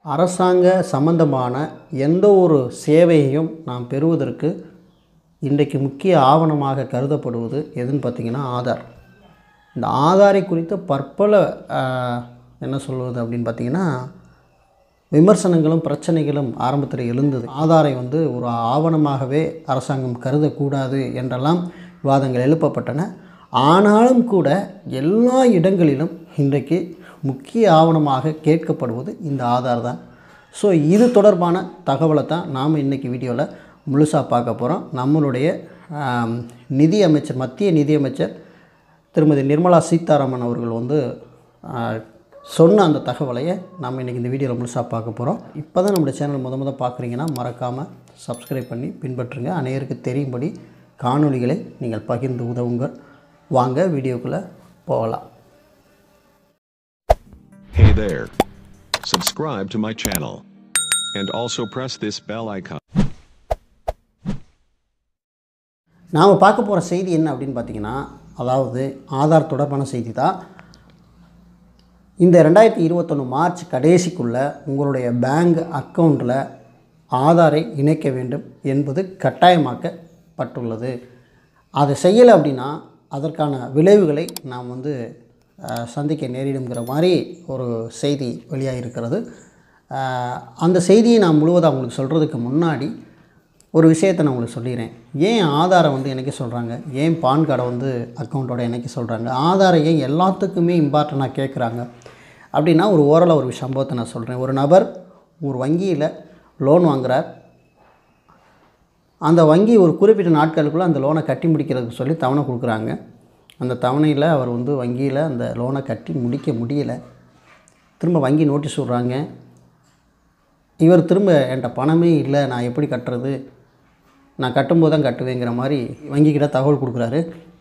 அரசாங்க சம்பந்தமான எந்த ஒரு சேவையையும் நாம் பெறுவதற்கு இன்றைக்கு முக்கிய ஆவணமாக கருதப்படுவது எதுன்னு பார்த்திங்கன்னா ஆதார் இந்த ஆதாரை குறித்த பற்பல ஆஹ், என்ன சொல்வது அப்படின்னு பார்த்திங்கன்னா விமர்சனங்களும் பிரச்சனைகளும் ஆரம்பத்தில் எழுந்தது ஆதாரை வந்து ஒரு ஆவணமாகவே அரசாங்கம் கருதக்கூடாது என்றெல்லாம் விவாதங்கள் எழுப்பப்பட்டன ஆனாலும் கூட எல்லா இடங்களிலும் இன்றைக்கு முக்கிய ஆவணமாக கேட்கப்படுவது இந்த ஆதார் தான் ஸோ இது தொடர்பான தகவலை தான் நாம் இன்றைக்கி வீடியோவில் முழுசாக பார்க்க போகிறோம் நம்மளுடைய ஆம், நிதி அமைச்சர் மத்திய நிதியமைச்சர் திருமதி நிர்மலா சீதாராமன் அவர்கள் வந்து ஆ, சொன்ன அந்த தகவலையை நாம் இன்றைக்கி இந்த வீடியோவில் முழுசாக பார்க்க போகிறோம் இப்போ தான் நம்மளுடைய சேனல் முத முத பார்க்குறீங்கன்னா மறக்காமல் சப்ஸ்கிரைப் பண்ணி பின்பற்றுங்க அனைவருக்கு தெரியும்படி காணொளிகளை நீங்கள் பகிர்ந்து உதவுங்கள் வாங்க வீடியோக்குள்ளே போகலாம் Hey there. Subscribe to my channel. And also press this bell icon. நாம் பார்க்க போகிற செய்தி என்ன அப்படின்னு பார்த்தீங்கன்னா அதாவது ஆதார் தொடர்பான செய்தி தான் இந்த ரெண்டாயிரத்தி இருபத்தொன்று மார்ச் கடைசிக்குள்ளே உங்களுடைய பேங்க் அக்கௌண்ட்டில் ஆதாரை இணைக்க வேண்டும் என்பது கட்டாயமாக்கப்பட்டுள்ளது அதை செய்யலை அப்படின்னா அதற்கான விளைவுகளை நாம் வந்து அஹ், சந்திக்க நேரிடுங்கிற மாதிரி ஒரு செய்தி வெளியாக இருக்கிறது அஹ், அந்த செய்தியை நான் முழுவதாக உங்களுக்கு சொல்கிறதுக்கு முன்னாடி ஒரு விஷயத்தை நான் உங்களுக்கு சொல்லிடுறேன் ஏன் ஆதாரை வந்து இணைக்க சொல்கிறாங்க ஏன் பான் கார்டை வந்து அக்கௌண்ட்டோட இணைக்க சொல்கிறாங்க ஆதாரை ஏன் எல்லாத்துக்குமே இம்பார்ட்டண்ட்டாக கேட்குறாங்க அப்படின்னா ஒரு ஓரளவு ஒரு சம்பவத்தை நான் சொல்கிறேன் ஒரு நபர் ஒரு வங்கியில் லோன் வாங்குறார் அந்த வங்கி ஒரு குறிப்பிட்ட நாட்களுக்குள்ளே அந்த லோனை கட்டி முடிக்கிறதுக்கு சொல்லி தவணை கொடுக்குறாங்க அந்த தவணையில் அவர் வந்து வங்கியில் அந்த லோனை கட்டி முடிக்க முடியலை திரும்ப வங்கி நோட்டீஸ் விட்றாங்க இவர் திரும்ப என்கிட்ட பணமே இல்லை நான் எப்படி கட்டுறது நான் கட்டும்போது தான் கட்டுவேங்கிற மாதிரி வங்கிக்கிட்ட தகவல் கொடுக்குறாரு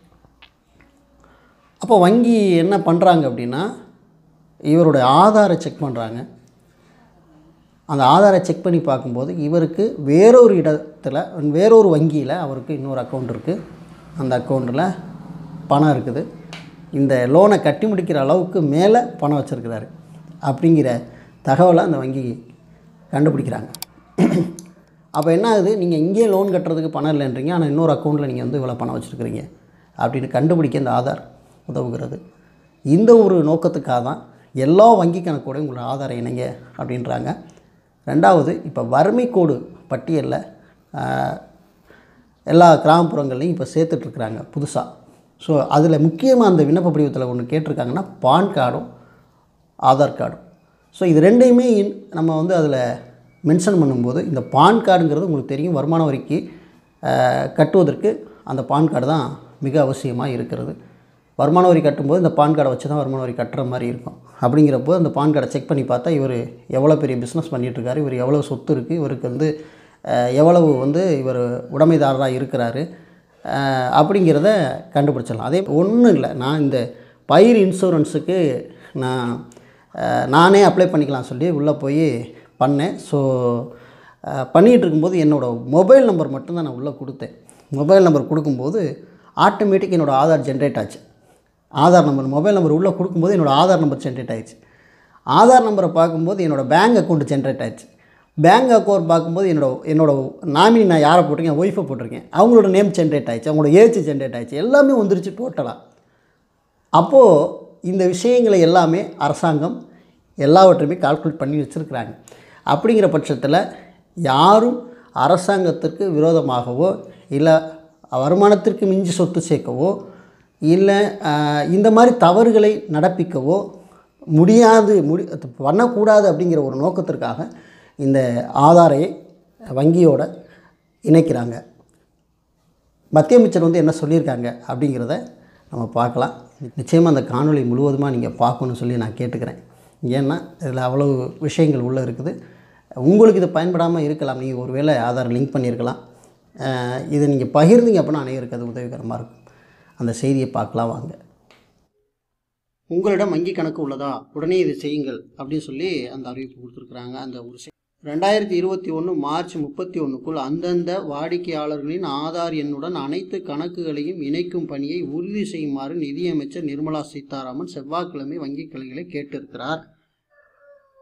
அப்போ வங்கி என்ன பண்ணுறாங்க அப்படின்னா இவருடைய ஆதாரை செக் பண்ணுறாங்க அந்த ஆதாரை செக் பண்ணி பார்க்கும்போது இவருக்கு வேறொரு இடத்துல வேறொரு வங்கியில் அவருக்கு இன்னொரு அக்கௌண்ட் இருக்குது அந்த அக்கௌண்ட்டில் பணம் இருக்குது இந்த லோனை கட்டி முடிக்கிற அளவுக்கு மேலே பணம் வச்சுருக்கிறாரு அப்படிங்கிற தகவலை அந்த வங்கி கண்டுபிடிக்கிறாங்க அப்போ என்ன ஆகுது நீங்கள் இங்கேயே லோன் கட்டுறதுக்கு பணம் இல்லைன்றீங்க ஆனால் இன்னொரு அக்கௌண்ட்டில் நீங்கள் வந்து இவ்வளோ பணம் வச்சுருக்கிறீங்க அப்படின்னு கண்டுபிடிக்க இந்த ஆதார் உதவுகிறது இந்த ஒரு நோக்கத்துக்காக தான் எல்லா வங்கி கணக்கோட உங்களோட ஆதாரம் இணைங்க அப்படின்றாங்க ரெண்டாவது இப்போ வறுமை கோடு பட்டியலில் ஆஹ், எல்லா கிராமப்புறங்கள்லையும் இப்போ சேர்த்துட்ருக்குறாங்க புதுசாக ஸோ அதில் முக்கியமாக அந்த விண்ணப்ப படிவத்தில் ஒன்று கேட்டிருக்காங்கன்னா பான் கார்டும் ஆதார் கார்டும் ஸோ இது ரெண்டையுமே இன்- நம்ம வந்து அதில் மென்ஷன் பண்ணும்போது இந்த பான் கார்டுங்கிறது உங்களுக்கு தெரியும் வருமான வரிக்கு ஆஹ், கட்டுவதற்கு அந்த பான் கார்டு தான் மிக அவசியமாக இருக்கிறது வருமான வரி கட்டும்போது இந்த பான் கார்டை வச்சு தான் வருமான வரி கட்டுற மாதிரி இருக்கும் அப்படிங்கிறப்போ அந்த பான் கார்டை செக் பண்ணி பார்த்தா இவர் எவ்வளோ பெரிய பிஸ்னஸ் பண்ணிகிட்ருக்காரு இவர் எவ்வளோ சொத்து இருக்குது இவருக்கு வந்து ஆஹ், எவ்வளவு வந்து இவர் உடைமைதாரராக இருக்கிறாரு ஆஹ், அப்படிங்கிறத கண்டுபிடிச்சிடலாம் அதே ஒன்றும் இல்லை நான் இந்த பயிர் இன்சூரன்ஸுக்கு நான் ஆஹ், நானே அப்ளை பண்ணிக்கலாம் சொல்லி உள்ளே போய் பண்ணேன் ஸோ பண்ணிகிட்டு இருக்கும்போது என்னோடய மொபைல் நம்பர் மட்டும்தான் நான் உள்ளே கொடுத்தேன் மொபைல் நம்பர் கொடுக்கும்போது ஆட்டோமேட்டிக் என்னோடய ஆதார் ஜென்ரேட் ஆச்சு ஆதார் நம்பர் மொபைல் நம்பர் உள்ளே கொடுக்கும்போது என்னோடய ஆதார் நம்பர் ஜென்ரேட் ஆயிடுச்சு ஆதார் நம்பரை பார்க்கும்போது என்னோடய பேங்க் அக்கௌண்ட் ஜென்ரேட் ஆயிடுச்சு பேங்க் அக்கௌண்ட் பார்க்கும்போது என்னோட என்னோட நாமினி நான் யாரை போட்டிருக்கேன் ஒய்ஃபை போட்டிருக்கேன் அவங்களோட நேம் ஜென்ரேட் ஆயிடுச்சு அவங்களோட ஏஜ் ஜென்ரேட் ஆயிடுச்சு எல்லாமே வந்துருச்சு டோட்டலாக அப்போது இந்த விஷயங்களை எல்லாமே அரசாங்கம் எல்லாவற்றையுமே கால்குலேட் பண்ணி வச்சுருக்கிறாங்க அப்படிங்கிற பட்சத்தில் யாரும் அரசாங்கத்திற்கு விரோதமாகவோ இல்லை வருமானத்திற்கு மிஞ்சி சொத்து சேர்க்கவோ இல்லை ஆஹ், இந்த மாதிரி தவறுகளை நடப்பிக்கவோ முடியாது முடி அது பண்ணக்கூடாது அப்படிங்கிற ஒரு நோக்கத்திற்காக இந்த ஆதாரை வங்கியோட இணைக்கிறாங்க மத்திய அமைச்சர் வந்து என்ன சொல்லியிருக்காங்க அப்படிங்கிறத நம்ம பார்க்கலாம் நிச்சயமாக அந்த காணொளி முழுவதுமாக நீங்கள் பார்க்கணும்னு சொல்லி நான் கேட்டுக்கிறேன் ஏன்னா இதில் அவ்வளவு விஷயங்கள் உள்ளே இருக்குது உங்களுக்கு இது பயன்படாமல் இருக்கலாம் நீங்கள் ஒருவேளை ஆதார் லிங்க் பண்ணியிருக்கலாம் அஹ் இதை நீங்கள் பகிர்ந்தீங்க அப்படின்னா அனைவருக்கு அது உதவிகரமாக இருக்கும் அந்த செய்தியை பார்க்கலாம் வாங்க உங்களிடம் வங்கி கணக்கு உள்ளதா உடனே இதை செய்யுங்கள் அப்படின்னு சொல்லி அந்த அறிவிப்பு கொடுத்துருக்குறாங்க அந்த ஒரு செய்- ரெண்டாயிரத்தி இருபத்தி ஒன்று மார்ச் முப்பத்தி ஒன்றுக்குள் அந்தந்த வாடிக்கையாளர்களின் ஆதார் எண்ணுடன் அனைத்து கணக்குகளையும் இணைக்கும் பணியை உறுதி செய்யுமாறு நிதியமைச்சர் நிர்மலா சீதாராமன் செவ்வாய்க்கிழமை வங்கிக் கிளைகளை கேட்டிருக்கிறார்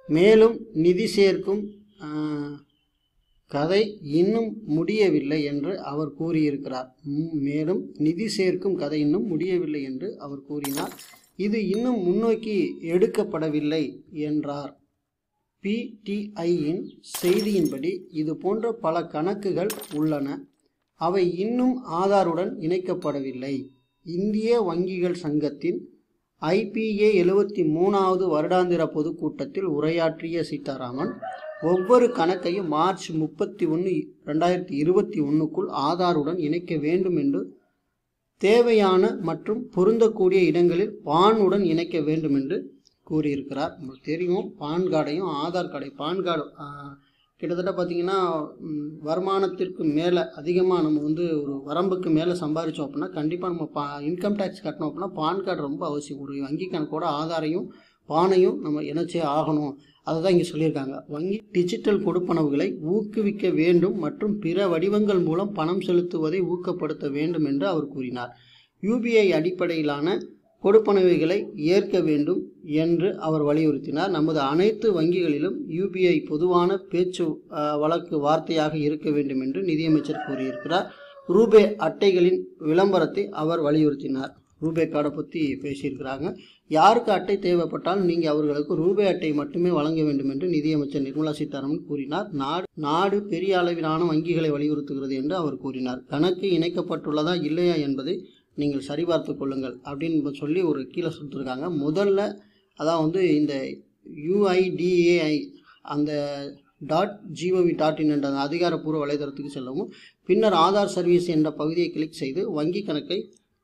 மேலும் நிதி சேர்க்கும் ஆஹ், கதை இன்னும் முடியவில்லை என்று அவர் கூறியிருக்கிறார் ம், மேலும் நிதி சேர்க்கும் கதை இன்னும் முடியவில்லை என்று அவர் கூறினார் இது இன்னும் முன்னோக்கி எடுக்கப்படவில்லை என்றார் பிடிஐயின் செய்தியின்படி இது போன்ற பல கணக்குகள் உள்ளன அவை இன்னும் ஆதாருடன் இணைக்கப்படவில்லை இந்திய வங்கிகள் சங்கத்தின் ஐபிஏ எழுபத்தி மூணாவது வருடாந்திர பொதுக்கூட்டத்தில் உரையாற்றிய சீதாராமன் ஒவ்வொரு கணக்கையும் மார்ச் முப்பத்தி ஒன்று ரெண்டாயிரத்தி இருபத்தி ஒன்றுக்குள் ஆதாருடன் இணைக்க வேண்டும் என்று தேவையான மற்றும் பொருந்தக்கூடிய இடங்களில் பானுடன் இணைக்க வேண்டும் என்று கூறியிருக்கிறார் உங்களுக்கு தெரியும் பான் கார்டையும் ஆதார் கார்டை பான் கார்டு ஆஹ், கிட்டத்தட்ட பார்த்தீங்கன்னா ம், வருமானத்திற்கு மேலே அதிகமாக நம்ம வந்து ஒரு வரம்புக்கு மேலே சம்பாதிச்சோம் அப்படின்னா கண்டிப்பாக நம்ம பா இன்கம் டேக்ஸ் கட்டணும் அப்படின்னா பான் கார்டு ரொம்ப அவசியம் ஒரு வங்கி கணக்கோட ஆதாரையும் பானையும் நம்ம இணைச்சே ஆகணும் அதை தான் இங்கே சொல்லியிருக்காங்க வங்கி டிஜிட்டல் கொடுப்பனவுகளை ஊக்குவிக்க வேண்டும் மற்றும் பிற வடிவங்கள் மூலம் பணம் செலுத்துவதை ஊக்கப்படுத்த வேண்டும் என்று அவர் கூறினார் யூபிஐ அடிப்படையிலான கொடுப்பனவுகளை ஏற்க வேண்டும் என்று அவர் வலியுறுத்தினார் நமது அனைத்து வங்கிகளிலும் யூபிஐ பொதுவான பேச்சு அஹ், வழக்கு வார்த்தையாக இருக்க வேண்டும் என்று நிதியமைச்சர் கூறியிருக்கிறார் ரூபே அட்டைகளின் விளம்பரத்தை அவர் வலியுறுத்தினார் ரூபே கார்டை பற்றி பேசியிருக்கிறாங்க யாருக்கு அட்டை தேவைப்பட்டால் நீங்கள் அவர்களுக்கு ரூபே அட்டை மட்டுமே வழங்க வேண்டும் என்று நிதியமைச்சர் நிர்மலா சீதாராமன் கூறினார் நாடு நாடு பெரிய அளவிலான வங்கிகளை வலியுறுத்துகிறது என்று அவர் கூறினார் கணக்கு இணைக்கப்பட்டுள்ளதா இல்லையா என்பதை நீங்கள் சரிபார்த்து கொள்ளுங்கள் அப்படின்னு சொல்லி ஒரு கீழே சொல்லியிருக்காங்க முதல்ல அதான் வந்து இந்த யுஐடிஏஐ அந்த டாட் ஜிஓவி டாட் இன் என்ற அந்த அதிகாரப்பூர்வ வலைதளத்துக்கு செல்லவும் பின்னர் ஆதார் சர்வீஸ் என்ற பகுதியை கிளிக் செய்து வங்கி கணக்கை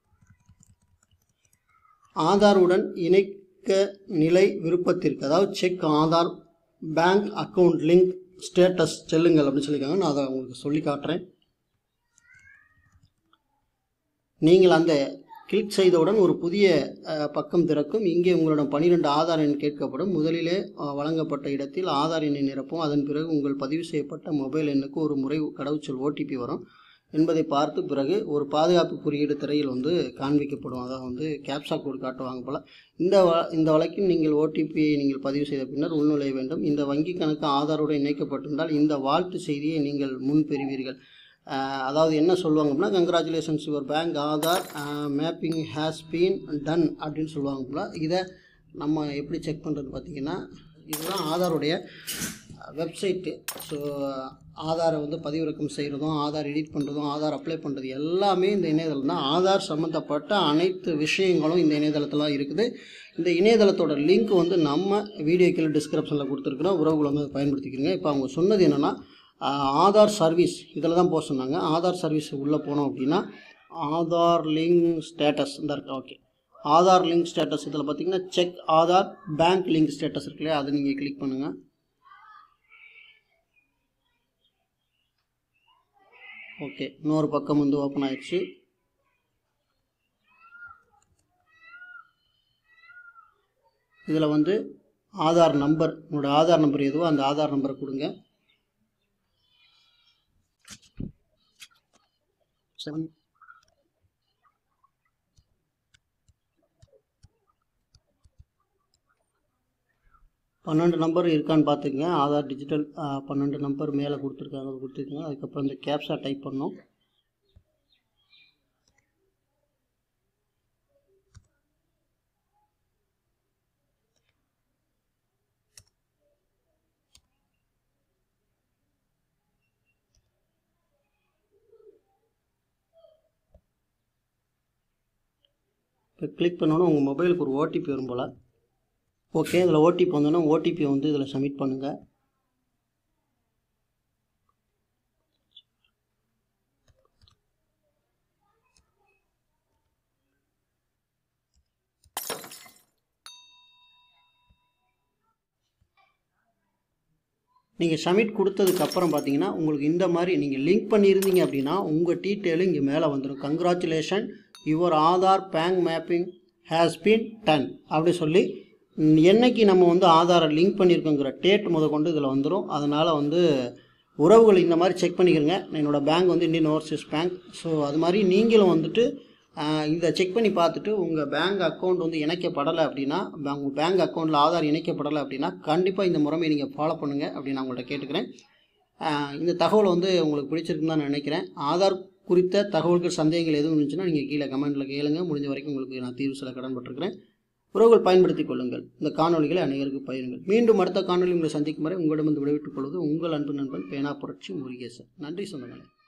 ஆதாருடன் இணைக்க நிலை விருப்பத்திற்கு அதாவது check Aadhaar bank account link status செல்லுங்கள் அப்படின்னு சொல்லியிருக்காங்க நான் அதை உங்களுக்கு சொல்லி காட்டுறேன் நீங்கள் அந்த கிளிக் செய்தவுடன் ஒரு புதிய அஹ், பக்கம் திறக்கும் இங்கே உங்களிடம் பன்னிரெண்டு ஆதார் எண் கேட்கப்படும் முதலிலே அஹ், வழங்கப்பட்ட இடத்தில் ஆதார் எண்ணை நிரப்பும் அதன் பிறகு உங்கள் பதிவு செய்யப்பட்ட மொபைல் எண்ணுக்கு ஒரு முறை கடவுச்சொல் ஓடிபி வரும் என்பதை பார்த்து பிறகு ஒரு பாதுகாப்பு குறியீடு திரையில் வந்து காண்பிக்கப்படும் அதாவது வந்து கேப்சா கோடு காட்டுவாங்க போல் இந்த வ இந்த வழக்கில் நீங்கள் ஓடிபியை நீங்கள் பதிவு செய்த பின்னர் உள்நுழைய வேண்டும் இந்த வங்கி கணக்கு ஆதாருடன் இணைக்கப்பட்டிருந்தால் இந்த வாழ்த்து செய்தியை நீங்கள் முன் பெறுவீர்கள் அஹ் அதாவது என்ன சொல்லுவாங்க அப்படின்னா congratulations your bank Aadhaar mapping has been done அப்படின்னு சொல்லுவாங்க போல இதை நம்ம எப்படி செக் பண்ணுறது பார்த்தீங்கன்னா இதுதான் ஆதாருடைய வெப்சைட்டு ஸோ ஆதாரை வந்து பதிவிறக்கம் செய்கிறதும் ஆதார் எடிட் பண்ணுறதும் ஆதார் அப்ளை பண்ணுறது எல்லாமே இந்த இணையதளம் தான் ஆதார் சம்மந்தப்பட்ட அனைத்து விஷயங்களும் இந்த இணையதளத்தில் இருக்குது இந்த இணையதளத்தோட லிங்க் வந்து நம்ம வீடியோ கீழே டிஸ்கிரிப்ஷனில் கொடுத்துருக்குறோம் உறவுகளை வந்து பயன்படுத்திக்கிறீங்க இப்போ அவங்க சொன்னது என்னென்னா ஆதார் சர்வீஸ் இதில் தான் போக சொன்னாங்க ஆதார் சர்வீஸ் உள்ளே போனோம் அப்படின்னா ஆதார் லிங்க் ஸ்டேட்டஸ் இந்த இருக்கு ஓகே ஆதார் லிங்க் ஸ்டேட்டஸ் இதில் பார்த்தீங்கன்னா check Aadhaar bank link status இருக்கு இல்லையா அதை நீங்கள் கிளிக் பண்ணுங்கள் ஓகே இன்னொரு பக்கம் வந்து ஓப்பன் ஆயிடுச்சு இதில் வந்து ஆதார் நம்பர் உங்களோட ஆதார் நம்பர் எதுவோ அந்த ஆதார் நம்பரை கொடுங்க செவன் பன்னெண்டு நம்பர் இருக்கான்னு பார்த்துக்கங்க ஆதார் டிஜிட்டல் பன்னெண்டு நம்பர் மேலே கொடுத்துருக்காங்க அது கொடுத்துருக்காங்க அதுக்கப்புறம் இந்த கேப்ஸா டைப் பண்ணோம் இப்போ கிளிக் பண்ணோன்னே உங்கள் மொபைலுக்கு ஒரு ஓடிபி வரும் போல் ஓகே இதில் ஓடிபி வந்தோன்னா ஓடிபி வந்து இதில் சப்மிட் பண்ணுங்கள் நீங்கள் சப்மிட் கொடுத்ததுக்கப்புறம் பார்த்தீங்கன்னா உங்களுக்கு இந்த மாதிரி நீங்கள் லிங்க் பண்ணியிருந்தீங்க அப்படின்னா உங்கள் டீட்டெயிலு இங்கே மேலே வந்துடும் congratulation your Aadhaar bank mapping has been done அப்படி சொல்லி ம், என்னைக்கு நம்ம வந்து ஆதாரை லிங்க் பண்ணியிருக்கோங்கிற டேட் முத கொண்டு இதில் வந்துடும் அதனால் வந்து உறவுகள் இந்த மாதிரி செக் பண்ணிக்கிறங்க என்னோடய பேங்க் வந்து இந்தியன் ஓவர்சீஸ் பேங்க் ஸோ அது மாதிரி நீங்களும் வந்துட்டு ஆஹ் இதை செக் பண்ணி பார்த்துட்டு உங்கள் பேங்க் அக்கௌண்ட் வந்து இணைக்கப்படலை அப்படின்னா ப- உங்கள் பேங்க் அக்கௌண்ட்டில் ஆதார் இணைக்கப்படலை அப்படின்னா கண்டிப்பாக இந்த முறைமையை நீங்கள் ஃபாலோ பண்ணுங்கள் அப்படின்னு நான் உங்கள்கிட்ட கேட்டுக்கிறேன் ஆஹ் இந்த தகவல் வந்து உங்களுக்கு பிடிச்சிருக்குன்னு தான் நினைக்கிறேன் ஆதார் குறித்த தகவல்கள் சந்தேகங்கள் எதுவும் இருந்துச்சுன்னா நீங்கள் கீழே கமெண்ட்டில் கேளுங்க முடிஞ்ச வரைக்கும் உங்களுக்கு நான் தீர்வு சொல்ல கடன்பட்டிருக்கிறேன் உறவுகள் பயன்படுத்திக் கொள்ளுங்கள் இந்த காணொளிகளை அனைவருக்கும் பகிருங்கள் மீண்டும் அடுத்த காணொளி உங்களை சந்திக்கும் வரை உங்களிடமிருந்து விடைபெற்றுக் கொள்வது உங்கள் அன்பு நண்பன் பேனா புரட்சி முருகேசன் நன்றி சொந்தங்களே